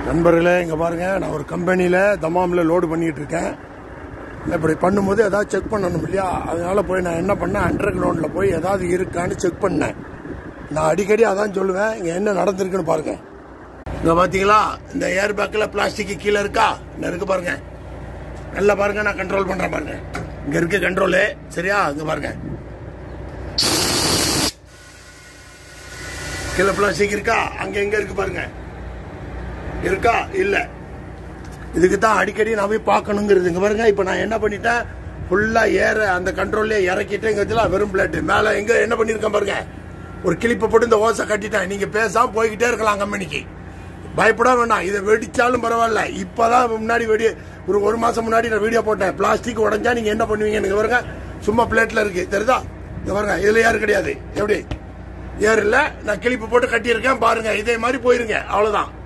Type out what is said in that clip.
நண்பர்களே இங்க பாருங்க நான் ஒரு கம்பெனியில தமாமில் லோடு பண்ணிட்டு இருக்கேன் இப்படி பண்ணும்போது ஏதாவது செக் பண்ணணும் இல்லையா அதனால போய் நான் என்ன பண்ணேன் அண்டர் கிரவுண்ட்ல போய் ஏதாவது இருக்கான்னு செக் பண்ணேன் நான் அடிக்கடி அதான் சொல்லுவேன் இங்க என்ன நடந்திருக்குன்னு பாருங்க இங்க பாத்தீங்களா இந்த ஏர் பேக்ல பிளாஸ்டிக் கீழே இருக்கா இந்த இருக்கு பாருங்க நல்லா பாருங்க நான் கண்ட்ரோல் பண்றேன் பாருங்க இங்க இருக்கு கண்ட்ரோலு சரியா இங்க பாருங்க கீழே பிளாஸ்டிக் இருக்கா அங்க எங்க இருக்கு பாருங்க இருக்கா இல்ல இதுக்கு தான் அடிக்கடி நான் போய் பார்க்கணுங்கிறது இங்க பாருங்க இப்ப நான் என்ன பண்ணிட்டேன் ஃபுல்லா ஏற அந்த கண்ட்ரோல்லே இறக்கிட்டு இங்க வச்சுலாம் வெறும் பிளேட் மேல எங்க என்ன பண்ணிருக்கேன் பாருங்க ஒரு கிளிப்பை போட்டு இந்த ஓசை கட்டிட்டேன் நீங்க பேசாம போய்கிட்டே இருக்கலாம் கம்பெனிக்கு பயப்பட வேண்டாம் இதை வெடிச்சாலும் பரவாயில்ல இப்பதான் முன்னாடி வெடி ஒரு ஒரு மாசம் முன்னாடி நான் வீடியோ போட்டேன் பிளாஸ்டிக் உடஞ்சா நீங்க என்ன பண்ணுவீங்க இங்க பாருங்க சும்மா பிளேட்ல இருக்கு தெரியுதா இங்க பாருங்க இதுல ஏர் கிடையாது எப்படி ஏர் இல்ல நான் கிளிப்பு போட்டு கட்டியிருக்கேன் பாருங்க இதே மாதிரி போயிருங்க அவ்வளவுதான்